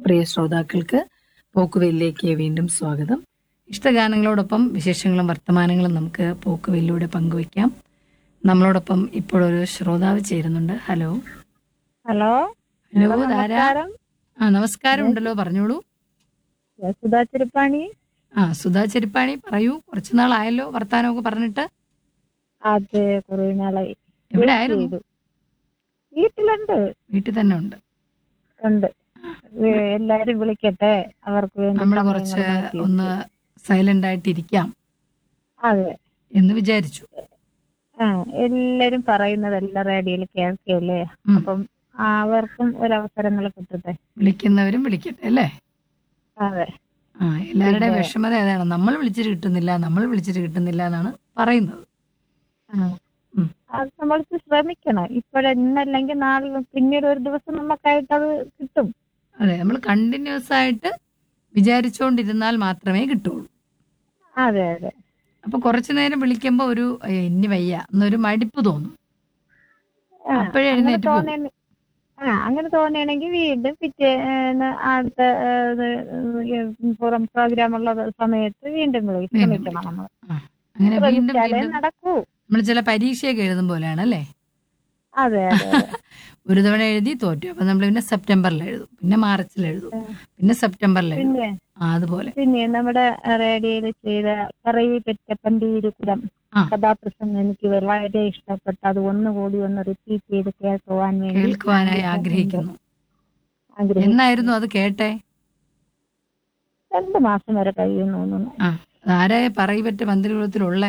പ്രിയ ശ്രോതാക്കൾക്ക് പോക്കുവെല്ലിലേക്ക് വീണ്ടും സ്വാഗതം ഇഷ്ടഗാനങ്ങളോടൊപ്പം വിശേഷങ്ങളും വർത്തമാനങ്ങളും നമുക്ക് പോക്കുവെല്ലിലൂടെ പങ്കുവയ്ക്കാം നമ്മളോടൊപ്പം ഇപ്പോൾ ഒരു ശ്രോതാവ് ചേരുന്നുണ്ട് ഹലോ ഹലോ ഹലോ ധാരാ നമസ്കാരം ആ നമസ്കാരം ഉണ്ടല്ലോ പറഞ്ഞോളൂ ഞാൻ സുധാ ചെരുപ്പാണി ആ സുധാ ചെരിപ്പാണി പറയൂ കുറച്ചു നാളായല്ലോ വർത്താനമൊക്കെ പറഞ്ഞിട്ട് അത് കുറെ നാളായി എവിടെ ആയിരുന്നു ചെയ്തു. വീട്ടിലുണ്ട് വീട്ടിൽ തന്നെ ഉണ്ട് ഉണ്ട് ഏ, എല്ലാരും വിളിക്കട്ടെ അവർക്ക് വേണ്ടി നമ്മൾ സമയങ്ങൾ കുറച്ച് മാറ്റി ഒന്ന് സൈലന്റ് ആയിട്ട് ഇരിക്കാം അതെ എന്ന് വിചാരിച്ചു ആ എല്ലാരും പറയുന്നതെല്ലാം റേഡിയോയിൽ കേൾക്കല്ലേ ഉം. അപ്പം അവർക്കും ഒരവസരങ്ങൾ കിട്ടട്ടെ വിളിക്കുന്നവരും വിളിക്കട്ടെ അല്ലേ അതെ ആ എല്ലാവരുടെയും പിന്നെ- വിഷമത ഏതാണ് നമ്മൾ വിളിച്ചിട്ട് കിട്ടുന്നില്ല നമ്മൾ വിളിച്ചിട്ട് കിട്ടുന്നില്ല എന്നാണ് പറയുന്നത് ആ. ഉം. അത് നമ്മൾ ശ്രമിക്കണം ഇപ്പോഴെന്നല്ലെങ്കിൽ നാളെ പിന്നീട് ഒരു ദിവസം നമുക്കായിട്ട് അത് കിട്ടും അതെ നമ്മൾ കണ്ടിന്യൂസ് ആയിട്ട് വിചാരിച്ചുകൊണ്ടിരുന്നാൽ മാത്രമേ കിട്ടുള്ളൂ അതെ അതെ അപ്പൊ കുറച്ചു നേരം വിളിക്കുമ്പോൾ ഒരു "ഏയ്, ഇനി വയ്യ എന്നൊരു മടിപ്പ് തോന്നും ആ, അപ്പോഴേ അങ്ങനെ എഴുന്നേറ്റ് പോകും. തോന്നണ ആ അങ്ങനെ തോന്നുകയാണെങ്കിൽ വീണ്ടും പിറ്റേന്ന് അടുത്ത ഏഹ്, പുറം പ്രോഗ്രാം ഉള്ള സമയത്ത് വീണ്ടും വിളിക്കും വീണ്ടും ശ്രമിക്കണം നമ്മൾ ആ, അങ്ങനെ വീണ്ടും ശ്രമിച്ചാലേ വീണ്ടും നടക്കൂ നമ്മൾ ചില പരീക്ഷയൊക്കെ എഴുതും പോലെയാണ് അല്ലേ അതെ അതെ അതെ. ഒരു തവണ എഴുതി തോറ്റു അപ്പൊ നമ്മൾ പിന്നെ സെപ്റ്റംബറിൽ എഴുതും പിന്നെ മാർച്ചിൽ എഴുതും പിന്നെ സെപ്റ്റംബറിൽ എഴുതും പിന്നെ ആ അതുപോലെ പിന്നെ നമ്മുടെ റേഡിയോയിൽ ചെയ്ത പറയി പെറ്റ പന്തീരുകുലം ആ. കഥാപ്രസംഗം എനിക്ക് വളരെ ഇഷ്ടപ്പെട്ടു അത് ഒന്നുകൂടി ഒന്ന് റിപ്പീറ്റ് ചെയ്ത് കേൾക്കുവാൻ വേണ്ടി കേൾക്കുവാനായി ആഗ്രഹിക്കുന്നു ആഗ്രഹിക്കുന്നു എന്നായിരുന്നു അത് കേട്ടെ രണ്ട് മാസം വരെ കഴിയുന്നു തോന്നുന്നു ആ ആരായ പറയിപ്പറ്റ മന്ത്രികുലത്തിലുള്ളേ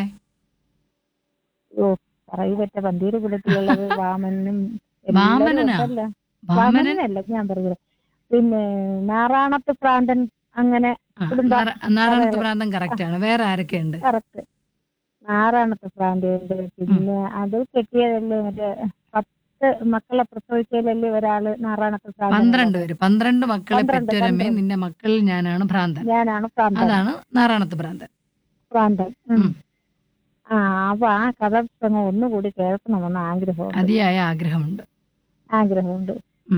ഓ പറയി പെറ്റ പന്തീരുകുലത്തിലുള്ളത് വാമനും എല്ലാവരും വാമനനാ? ഉണ്ടല്ലോ. വാമനൻ വാമനനല്ല ഞാൻ പറയുന്നത് പിന്നെ നാറാണത്ത് പ്രാന്തൻ അങ്ങനെ ആ, കുടുംബ- നാറ- നാറാണത്ത് പ്രാന്തം കറക്റ്റ് ആണ് വേറെ ആരൊക്കെ ഉണ്ട് കറക്റ്റ് നാറാണത്ത് പ്രാന്തയുണ്ട് പിന്നെ അത് കെട്ടിയതല്ലേ മറ്റേ പത്ത് മക്കളെ പ്രസവിച്ചതിലല്ലേ ഒരാള് നാറാണത്ത് പ്രാന്തൻ പന്ത്രണ്ട് പേര് പന്ത്രണ്ട് മക്കളെ പന്ത്രണ്ട്, പെറ്റൊരമ്മേ പന്ത്രണ്ട്. നിന്റെ മക്കളിൽ ഞാനാണ് ഭ്രാന്തൻ ഞാനാണ് പ്രാന്തൻ അതാണ് നാറാണത്ത് ഭ്രാന്തൻ പ്രാന്തൻ ഉം. ഉം. ആ അപ്പൊ ആ കഥാപ്രസംഗം ഒന്നുകൂടി കേൾക്കണമെന്ന് ആഗ്രഹമുണ്ട് അതിയായ ആഗ്രഹമുണ്ട് ആഗ്രഹമുണ്ട്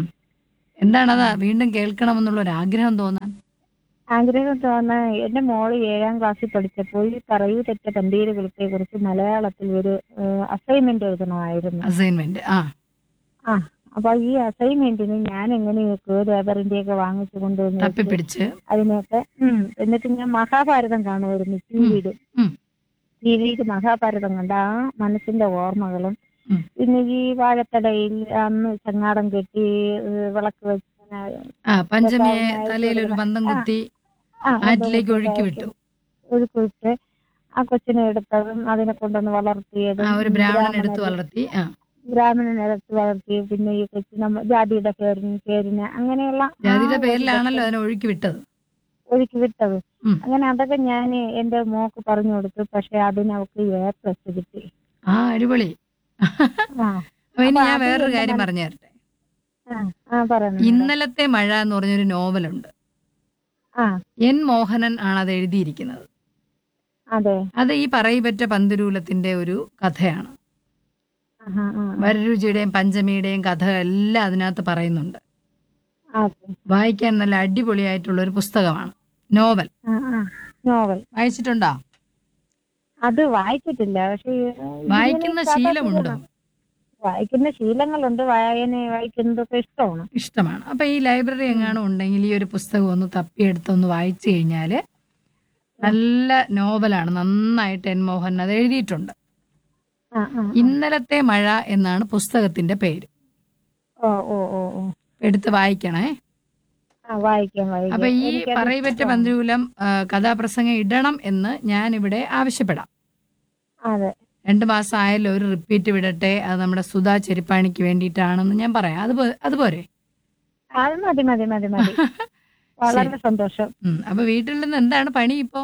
എന്താണ് അത് വീണ്ടും കേൾക്കണമെന്നുള്ള ഒരു ആഗ്രഹം തോന്നാൻ ആഗ്രഹം തോന്നുന്ന എന്റെ മോള് ഏഴാം ക്ലാസ്സിൽ പഠിച്ചപ്പോൾ ഈ പറയൂ തെറ്റ പന്തീരുകളത്തെ കുറിച്ച് മലയാളത്തിൽ ഒരു അസൈൻമെന്റ് എഴുതണമായിരുന്നു അസൈൻമെന്റ് ആ ആ അപ്പൊ ഈ അസൈൻമെന്റിന് ഞാൻ എങ്ങനെയൊക്കെ പേപ്പറിന്റെ ഒക്കെ വാങ്ങിച്ചു കൊണ്ടുവന്ന് വെച്ച് തപ്പിപ്പിടിച്ച് അതിനൊക്കെ ഉം, എന്നിട്ട് ഞാൻ മഹാഭാരതം കാണുമായിരുന്നു ടി വിയിൽ ഉം. ടി വിയിൽ മഹാഭാരതം കണ്ട ആ മനസ്സിന്റെ ഓർമ്മകളും ഉം. പിന്നെ ഈ വാഴത്തടയിൽ അന്ന് ചങ്ങാടം കെട്ടി ഏഹ്, വിളക്ക് വെച്ച് ആ പഞ്ചമിയെ ഇതൊക്കെ തലയിൽ ഒരു ബന്ധം കുത്തി ആ, ആറ്റിലേക്ക് ഒഴുക്കി വിട്ടു ഒഴുക്കിട്ട് ആ കൊച്ചിനെ എടുത്തതും അതിനെ കൊണ്ടൊന്ന് വളർത്തിയതും ആ ഒരു ബ്രാഹ്മണൻ ബ്രാഹ്മണരെ- എടുത്ത് വളർത്തി ആ ബ്രാഹ്മണനെ എടുത്ത് വളർത്തി പിന്നെ ഈ കൊച്ചു നമ്മ ജാതിയുടെ പേരിന് പേരിന് അങ്ങനെയുള്ള ആ ജാതിയുടെ ഒരു പേരിലാണല്ലോ അതിനെ ഒഴുക്കി വിട്ടത് ഒഴുക്കി വിട്ടത് ഉം. അങ്ങനെ അതൊക്കെ ഞാൻ എന്റെ മോക്ക് പറഞ്ഞു കൊടുത്തു പക്ഷെ അതിന് അവൾക്ക് എ പ്ലസ് കിട്ടി ആ അടിപൊളി ആ അപ്പൊ ഇനി അപ്പൊ ഞാൻ അത് വേറൊരു എന്റെ കാര്യം മന- പറഞ്ഞു തരട്ടെ ആ, ആ പറഞ്ഞു ഇന്നലത്തെ മഴ എന്ന് പറഞ്ഞൊരു നോവലുണ്ട് ആ എൻ മോഹനൻ ആണ് അത് എഴുതിയിരിക്കുന്നത് അതെ അത് ഈ പറയിപ്പറ്റ പന്തിരൂലത്തിന്റെ ഒരു കഥയാണ് ആഹാ, ആ, വരരുചിയുടെയും പഞ്ചമിയുടെയും കഥ എല്ലാം അതിനകത്ത് പറയുന്നുണ്ട് ആ, അതെ വായിക്കാൻ നല്ല അടിപൊളിയായിട്ടുള്ള ഒരു പുസ്തകമാണ് നോവൽ ആ, ആ, നോവൽ വായിച്ചിട്ടുണ്ടോ അത് വായിച്ചിട്ടില്ല പക്ഷെ വായിക്കുന്ന ശീലമുണ്ടോ വായിക്കുന്ന ശീലങ്ങളുണ്ട് വായന വായിക്കുന്നതൊക്കെ ഇഷ്ടമാണ് ഇഷ്ടമാണ് അപ്പൊ ഈ ലൈബ്രറി എങ്ങാനും ഉണ്ടെങ്കിൽ ഈ ഒരു പുസ്തകം ഒന്ന് തപ്പിയെടുത്ത് ഒന്ന് വായിച്ചു കഴിഞ്ഞാല് നല്ല നോവലാണ് നന്നായിട്ട് എൻ മോഹൻ അത് എഴുതിയിട്ടുണ്ട് ആ, ആ, ഇന്നലത്തെ മഴ എന്നാണ് പുസ്തകത്തിന്റെ പേര് ഓ ഓ ഓ ഓ എടുത്ത് വായിക്കണേ ആ വായിക്കാം വായിക്കാം അപ്പൊ ഈ എനിക്കത് പറയപറ്റ ഇഷ്ടമാണ്. പന്തിരൂലം ആ, കഥാപ്രസംഗം ഇടണം എന്ന് ഞാൻ ഇവിടെ ആവശ്യപ്പെടാം അതെ രണ്ടു മാസം ആയല്ലോ ഒരു റിപ്പീറ്റ് വിടട്ടെ അത് നമ്മുടെ സുധാ ചെരിപ്പാണിക്ക് വേണ്ടിയിട്ടാണെന്ന് ഞാൻ പറയാം അത് പോ- അതുപോരെ അത് മതി മതി മതി മതി വളരെ സന്തോഷം ഉം. അപ്പൊ വീട്ടിൽ നിന്ന് എന്താണ് പണി ഇപ്പോ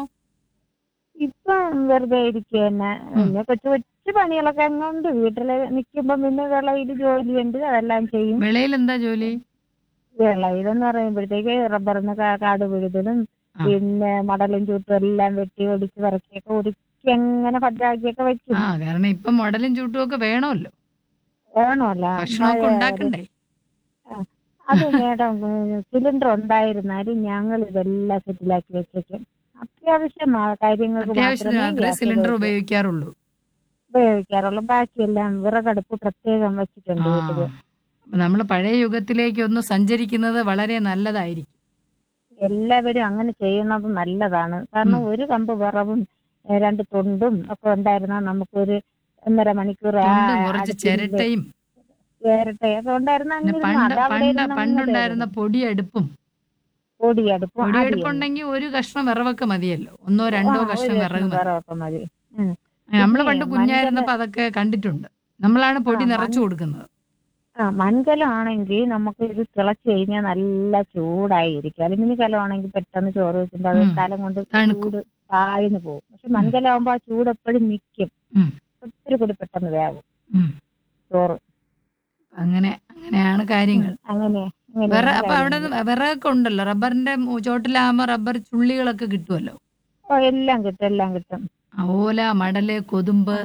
ഇപ്പൊ വെറുതെ ഇരിക്കുക തന്നെ പിന്നെ കൊച്ചു കൊച്ചു പണികളൊക്കെ അങ്ങുണ്ട് വീട്ടില് നിക്കുമ്പോ പിന്നെ വിളയിൽ ജോലിയുണ്ട് അതെല്ലാം ചെയ്യും വിളയിൽ എന്താ ജോലി വിളയിലെന്ന് പറയുമ്പോഴത്തേക്ക് റബ്ബറിന് കാ- കാട് പിഴുതലും ആ. പിന്നെ മടലും ചൂട്ടും എല്ലാം വെട്ടി ഒടിച്ച് പറക്കിയൊക്കെ ഒതുക്കി അങ്ങനെ ഭദ്രാക്കിയൊക്കെ വെക്കും ആ കാരണം ഇപ്പൊ മോഡലും ചൂട്ടും ഒക്കെ വേണമല്ലോ വേണമല്ല ഭക്ഷണമൊക്കെ മഴ- ഉണ്ടാക്കണ്ടേ അത് മേഡം സിലിണ്ടർ ഉണ്ടായിരുന്നാലും ഞങ്ങൾ ഇതെല്ലാം സെറ്റിലാക്കി വെച്ചേക്കും അത്യാവശ്യം ആ- കാര്യങ്ങൾക്ക് അത്യാവശ്യത്തിന് മാത്രമേ മാത്രമേ ഗ്യാസ് സിലിണ്ടർ ഉപയോഗിക്കൂ. ഉപയോഗിക്കാറുള്ളൂ ഉപയോഗിക്കാറുള്ളൂ ബാക്കിയെല്ലാം വിറകടുപ്പ് പ്രത്യേകം വെച്ചിട്ടുണ്ട് വീട്ടില് നമ്മൾ പഴയ യുഗത്തിലേക്ക് ഒന്ന് സഞ്ചരിക്കുന്നത് വളരെ നല്ലതായിരിക്കും എല്ലാവരും അങ്ങനെ ചെയ്യുന്നത് നല്ലതാണ് കാരണം ഒരു കമ്പ് വിറവും ഏ, രണ്ട് തൊണ്ടും ഒക്കെ ഉണ്ടായിരുന്നാൽ നമുക്കൊരു ഒന്നര മണിക്കൂർ ആ തൊണ്ടും കുറച്ച് അടുപ്പിൽ ചിരട്ടയും ചിരട്ടയും ഒക്കെ ഉണ്ടായിരുന്ന പിന്നെ പണ്ട് പണ്ട് പണ്ടുണ്ടായിരുന്ന പൊടിയടുപ്പും പൊടിയടുപ്പും പൊടിയടുപ്പുണ്ടെങ്കിൽ ഒരു കഷ്ണം വിറവൊക്കെ മതിയല്ലോ ഒന്നോ രണ്ടോ കഷ്ണം വിറക് മതി വിറവൊക്കെ മതി ഉം. നമ്മൾ പിന്നെ പണ്ട് കുഞ്ഞായിരുന്നപ്പോ അതൊക്കെ കണ്ടിട്ടുണ്ട് നമ്മളാണ് പൊടി ആ, നിറച്ചു കൊടുക്കുന്നത് ആ മൺകലമാണെങ്കിൽ നമുക്ക് ഇത് തിളച്ച് കഴിഞ്ഞാൽ നല്ല ചൂടായിരിക്കും അലുമിനി കലമാണെങ്കിൽ പെട്ടെന്ന് ചോറ് വെച്ചിട്ട് അത് ഉം. കാലം കൊണ്ട് തണുക്കും. ചൂട് താഴ്ന്നു പോകും പക്ഷെ മൺകലാവുമ്പോ ആ ചൂട് എപ്പോഴും നിൽക്കും ഉം. ഒത്തിരി കൂടി പെട്ടെന്ന് വേവും ഉം. ചോറ് അങ്ങനെ അങ്ങനെയാണ് കാര്യങ്ങൾ അങ്ങനെ വിറ അങ്ങനെയാണ് അപ്പൊ അവിടെ കാര്യങ്ങൾ. വിറകൊക്കെ ഉണ്ടല്ലോ റബ്ബറിന്റെ മു- ചോട്ടിലാകുമ്പോ റബ്ബർ ചുള്ളികളൊക്കെ കിട്ടുമല്ലോ ഓ എല്ലാം കിട്ടും എല്ലാം കിട്ടും ആ, ഓല മടല് കൊതുമ്പ്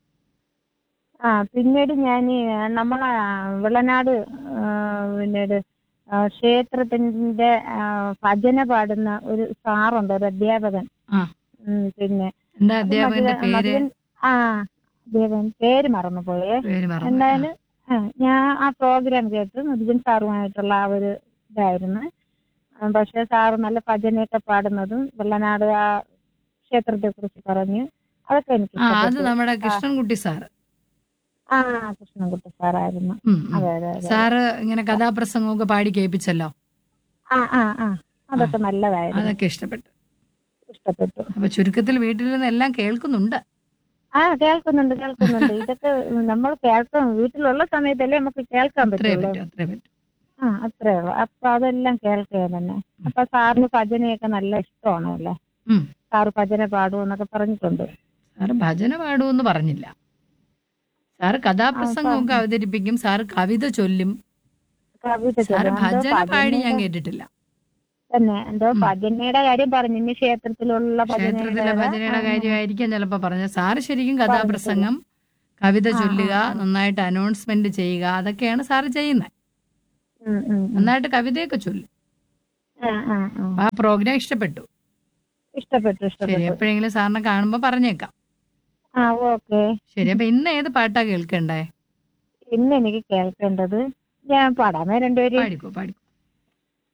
ആ പിന്നീട് ഞാൻ നമ്മളെ വെള്ളനാട് ആ, പിന്നീട് ആ, ക്ഷേത്രത്തിന്റെ ആ, ഭജന പാടുന്ന ഒരു സാറുണ്ട് ഒരു അധ്യാപകൻ ആ. ഉം, പിന്നെ എന്താ അധ്യാപകന്റെ മധുര- പേര് മധുരൻ- ആ അധ്യാപകൻ പേര് മറന്നുപോയേ പേര് മറന്നു എന്തായാലും ആ, ഞാൻ ആ പ്രോഗ്രാം കേട്ട് മുരുകൻ സാറുമായിട്ടുള്ള ആ ഒരു ഇതായിരുന്നു ആ, പക്ഷെ സാറ് നല്ല ഭജനയൊക്കെ പാടുന്നതും വെള്ളനാട് ആ ക്ഷേത്രത്തെ കുറിച്ച് പറഞ്ഞു അതൊക്കെ എനിക്ക് ആ അത് ഇഷ്ടപ്പെട്ടു. നമ്മുടെ കൃഷ്ണൻകുട്ടി സാറ് ആ കൃഷ്ണൻകുട്ടി സാറായിരുന്നു ഉം, ഉം. അതെ അതെ അതെ സാറ് ഇങ്ങനെ കഥാപ്രസംഗമൊക്കെ പാടി കേൾപ്പിച്ചല്ലോ ആ ആ ആ അതൊക്കെ നല്ലതായിരുന്നു അതൊക്കെ ഇഷ്ടപ്പെട്ടു ഇഷ്ടപ്പെട്ടു അപ്പൊ ചുരുക്കത്തിൽ വീട്ടിൽ നിന്ന് എല്ലാം കേൾക്കുന്നുണ്ട് ആ കേൾക്കുന്നുണ്ട് കേൾക്കുന്നുണ്ട് ഇതൊക്കെ നമ്മൾ കേൾക്കാം വീട്ടിലുള്ള സമയത്തല്ലേ നമുക്ക് കേൾക്കാൻ അത്രേ പറ്റുള്ളൂ പറ്റും അത്രേ പറ്റും ആ അത്രേ ഉള്ളൂ അപ്പൊ അതെല്ലാം കേൾക്കുക തന്നെ അപ്പൊ സാറിന് ഭജനയൊക്കെ നല്ല ഇഷ്ടമാണല്ലേ ഉം. സാറ് ഭജന പാടുമെന്നൊക്കെ പറഞ്ഞിട്ടുണ്ട് സാറ് ഭജന പാടുമെന്ന് പറഞ്ഞില്ല സാറ് കഥാപ്രസംഗമൊക്കെ അവതരിപ്പിക്കും സാറ് കവിത ചൊല്ലും കവിത സാറ് ചൊല്ലും. എന്തോ ഭജന പാടി ഞാൻ ഭജനയുടെ- കേട്ടിട്ടില്ല തന്നെ എന്തോ ഉം. ഭജനയുടെ കാര്യം പറഞ്ഞു ഇനി ക്ഷേത്രത്തിലുള്ള ക്ഷേത്രത്തിലെ ഭജനയുടെ ആ, കാര്യമായിരിക്കും ചിലപ്പോ പറഞ്ഞത് സാറ് ശരിക്കും കഥാപ്രസംഗം കവിത ആ, ആ, ചൊല്ലുക ആ. നന്നായിട്ട് അനൗൺസ്മെന്റ് ചെയ്യുക അതൊക്കെയാണ് സാറ് ചെയ്യുന്നത് ഉം, ഉം, ഉം. നന്നായിട്ട് കവിതയൊക്കെ ചൊല്ലും ആ, ആ, ആ. അപ്പൊ ആ പ്രോഗ്രാം ഇഷ്ടപ്പെട്ടു ഇഷ്ടപ്പെട്ടു ശരി ഇഷ്ടപ്പെട്ടു എപ്പോഴെങ്കിലും സാറിനെ കാണുമ്പോ പറഞ്ഞേക്കാം ആ ഓക്കെ ശരി അപ്പൊ ഇന്ന് ഏത് പാട്ടാ കേൾക്കണ്ടേ ഇന്ന് എനിക്ക് കേൾക്കേണ്ടത് ഞാൻ പാടാമേ രണ്ടുപേരും പാടിക്കോ പാടിക്കോ